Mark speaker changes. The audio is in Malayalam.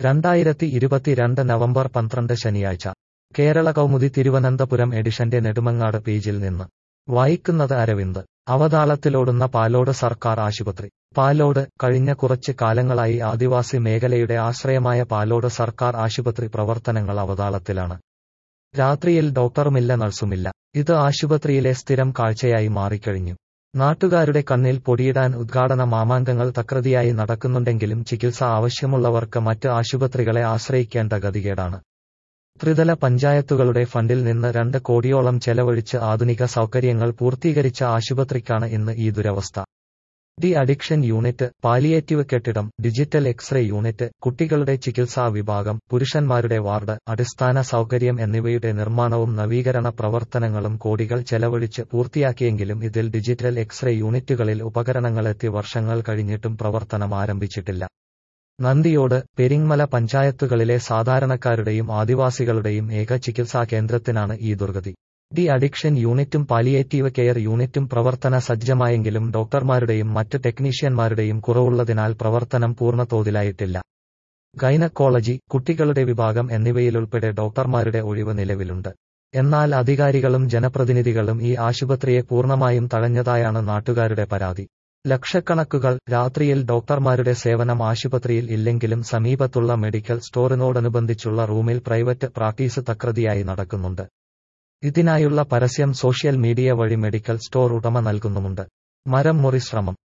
Speaker 1: രണ്ടായിരത്തി ഇരുപത്തിരണ്ട് നവംബർ പന്ത്രണ്ട് ശനിയാഴ്ച കേരള കൗമുദി തിരുവനന്തപുരം എഡിഷന്റെ നെടുമങ്ങാട് പേജിൽ നിന്ന് വായിക്കുന്നത് അരവിന്ദ് അവതാളത്തിലോടുന്ന പാലോട് സർക്കാർ ആശുപത്രി പാലോട് കഴിഞ്ഞ കുറച്ച് കാലങ്ങളായി ആദിവാസി മേഖലയുടെ ആശ്രയമായ പാലോട് സർക്കാർ ആശുപത്രി പ്രവർത്തനങ്ങൾ അവതാളത്തിലാണ് രാത്രിയിൽ ഡോക്ടറുമില്ല നഴ്സുമില്ല ഇത് ആശുപത്രിയിലെ സ്ഥിരം കാഴ്ചയായി മാറിക്കഴിഞ്ഞു നാട്ടുകാരുടെ കണ്ണിൽ പൊടിയിടാൻ ഉദ്ഘാടന മാമാങ്കങ്ങൾ തകൃതിയായി നടക്കുന്നുണ്ടെങ്കിലും ചികിത്സ ആവശ്യമുള്ളവർക്ക് മറ്റ് ആശുപത്രികളെ ആശ്രയിക്കേണ്ട ഗതികേടാണ് ത്രിതല പഞ്ചായത്തുകളുടെ ഫണ്ടിൽ നിന്ന് രണ്ട് കോടിയോളം ചെലവഴിച്ച് ആധുനിക സൗകര്യങ്ങൾ പൂർത്തീകരിച്ച ആശുപത്രിക്കാണ് ഇന്ന് ഈ ദുരവസ്ഥ ഡി അഡിക്ഷൻ യൂണിറ്റ് പാലിയേറ്റീവ് കെട്ടിടം ഡിജിറ്റൽ എക്സ്റേ യൂണിറ്റ് കുട്ടികളുടെ ചികിത്സാ വിഭാഗം പുരുഷന്മാരുടെ വാർഡ് അടിസ്ഥാന സൗകര്യം എന്നിവയുടെ നിർമ്മാണവും നവീകരണ പ്രവർത്തനങ്ങളും കോടികൾ ചെലവഴിച്ച് പൂർത്തിയാക്കിയെങ്കിലും ഇതിൽ ഡിജിറ്റൽ എക്സ്റേ യൂണിറ്റുകളിൽ ഉപകരണങ്ങളെത്തി വർഷങ്ങൾ കഴിഞ്ഞിട്ടും പ്രവർത്തനം ആരംഭിച്ചിട്ടില്ല നന്ദിയോട് പെരിങ്മല പഞ്ചായത്തുകളിലെ സാധാരണക്കാരുടെയും ആദിവാസികളുടെയും ഏക ചികിത്സാ കേന്ദ്രത്തിനാണ് ഈ ദുർഗതി ഡി അഡിക്ഷൻ യൂണിറ്റും പാലിയേറ്റീവ് കെയർ യൂണിറ്റും പ്രവർത്തന സജ്ജമായെങ്കിലും ഡോക്ടർമാരുടെയും മറ്റ് ടെക്നീഷ്യന്മാരുടെയും കുറവുള്ളതിനാൽ പ്രവർത്തനം പൂർണ്ണതോതിലായിട്ടില്ല ഗൈനക്കോളജി കുട്ടികളുടെ വിഭാഗം എന്നിവയിലുൾപ്പെടെ ഡോക്ടർമാരുടെ ഒഴിവ് നിലവിലുണ്ട് എന്നാൽ അധികാരികളും ജനപ്രതിനിധികളും ഈ ആശുപത്രിയെ പൂർണ്ണമായും തഴഞ്ഞതായാണ് നാട്ടുകാരുടെ പരാതി ലക്ഷക്കണക്കുകൾ രാത്രിയിൽ ഡോക്ടർമാരുടെ സേവനം ആശുപത്രിയിൽ ഇല്ലെങ്കിലും സമീപത്തുള്ള മെഡിക്കൽ സ്റ്റോറിനോടനുബന്ധിച്ചുള്ള റൂമിൽ പ്രൈവറ്റ് പ്രാക്ടീസ് തകൃതിയായി നടക്കുന്നുണ്ട് ഇതിനായുള്ള പരസ്യം സോഷ്യൽ മീഡിയ വഴി മെഡിക്കൽ സ്റ്റോർ ഉടമ നൽകുന്നുമുണ്ട് മരം മുറി ശ്രമം